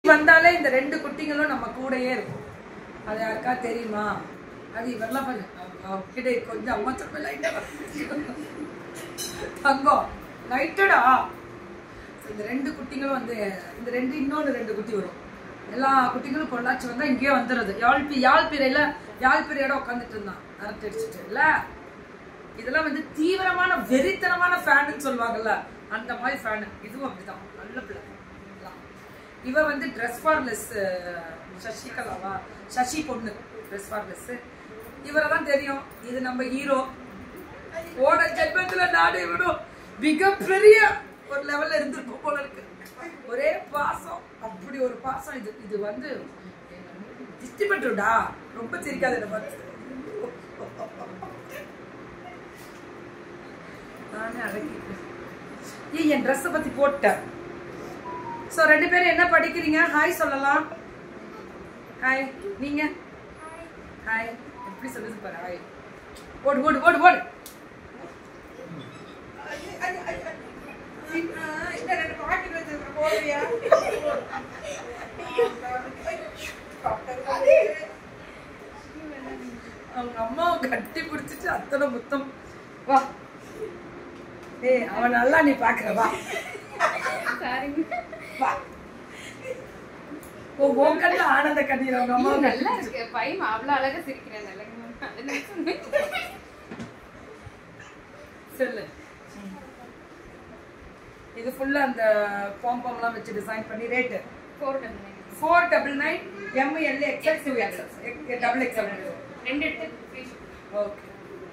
வந்தாலே இந்த ரெண்டு குட்டிங்களும் நம்ம கூடயே இருக்கும் அது யாருக்கா தெரியுமா அது இவரெல்லாம் கொஞ்சம் கிட்ட கொஞ்சம் அம்மா சொல்ல லைட்டா தங்கம் லைட்டடா இந்த ரெண்டு குட்டிங்களும் வந்து இந்த ரெண்டு இன்னொன்று ரெண்டு குட்டி வரும் எல்லா குட்டிங்களும் பொள்ளாச்சி வந்தா இங்கேயே வந்துடுது யாழ்பி யாழ்பிரையில யாழ்பிரையோட உட்காந்துட்டு இருந்தான் அரட்டை அடிச்சுட்டு இல்ல இதெல்லாம் வந்து தீவிரமான வெறித்தனமான ஃபேனுன்னு சொல்லுவாங்கல்ல அந்த மாதிரி ஃபேனு இதுவும் அப்படிதான் நல்ல பிள்ளை எல்லாம். இவ வந்து ட்ரெஸ் ஃபார்லெஸ் சசிகலாவா சசி பொண்ணு ட்ரெஸ் ஃபார்லெஸ் இவரை தான் தெரியும் இது நம்ம ஹீரோ ஓட ஜென்மத்துல நாடு விடும் மிகப்பெரிய ஒரு லெவல்ல இருந்திருப்போம் போல இருக்கு ஒரே பாசம் அப்படி ஒரு பாசம் இது இது வந்து டிஸ்ட்ரிபியூட்டர்டா ரொம்ப சிரிக்காத என்ன பார்த்து நானே அடக்கிட்டேன் ஏய் என் ட்ரெஸ்ஸை பத்தி போட்டேன் ஸோ ரெண்டு பேரும் என்ன படிக்கிறீங்க ஹாய் சொல்லலாம் ஹாய் நீங்க ஹாய் எப்படி சொல்லுது பாரு ஹாய் ஓடு ஓடு ஓடு ஓடு இந்த ரெண்டு பாக்கெட் வச்சிருக்க போடுறியா அவங்க அம்மாவை கட்டி பிடிச்சிட்டு அத்தனை முத்தம் வா ஏய் அவன் நல்லா நீ பாக்குற வா வா ஓ உன் கண்ணில் ஆனந்த கண்ணீர் அவங்க அம்மா நல்லா இருக்கு பையன் அவ்வளவு அழகா சிரிக்கிறேன் நல்லா சொல்லு இது ஃபுல்லா அந்த பாம்பம்லாம் வச்சு டிசைன் பண்ணி rate four double nine four double nine M L XL two XL double XL ரெண்டு எடுத்து ஃப்ரீ ஓகே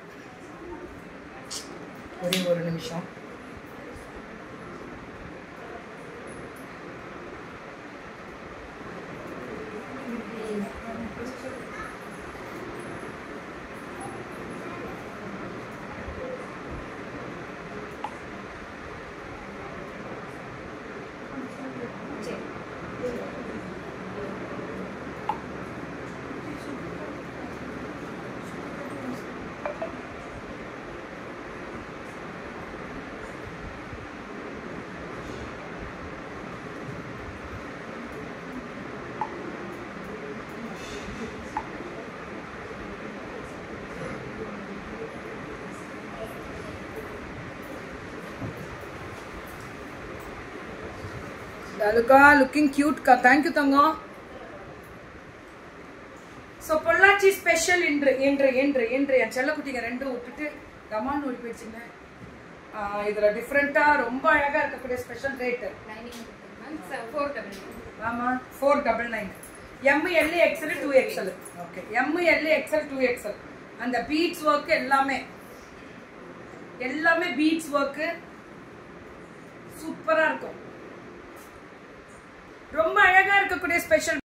ஒரே ஒரு நிமிஷம் லலுகா லுக்கிங் கியூட்கா தேங்க்யூ தங்கம் ஸோ பொள்ளாச்சி ஸ்பெஷல் இன்று இன்று இன்று இன்று என் செல்லக்குட்டிங்க ரெண்டும் விட்டுட்டு கமான் ஓடி போயிடுச்சுங்க ஆஹ் இதுல டிஃப்ரெண்டா ரொம்ப அழகா இருக்கக்கூடிய special rate lining four double nine ஆமா four double nine M L XL two XL okay M L XL two XL அந்த பீட்ஸ் ஒர்க் எல்லாமே எல்லாமே பீட்ஸ் ஒர்க்கு சூப்பரா இருக்கும் ரொம்ப அழகா இருக்கக்கூடிய ஸ்பெஷல்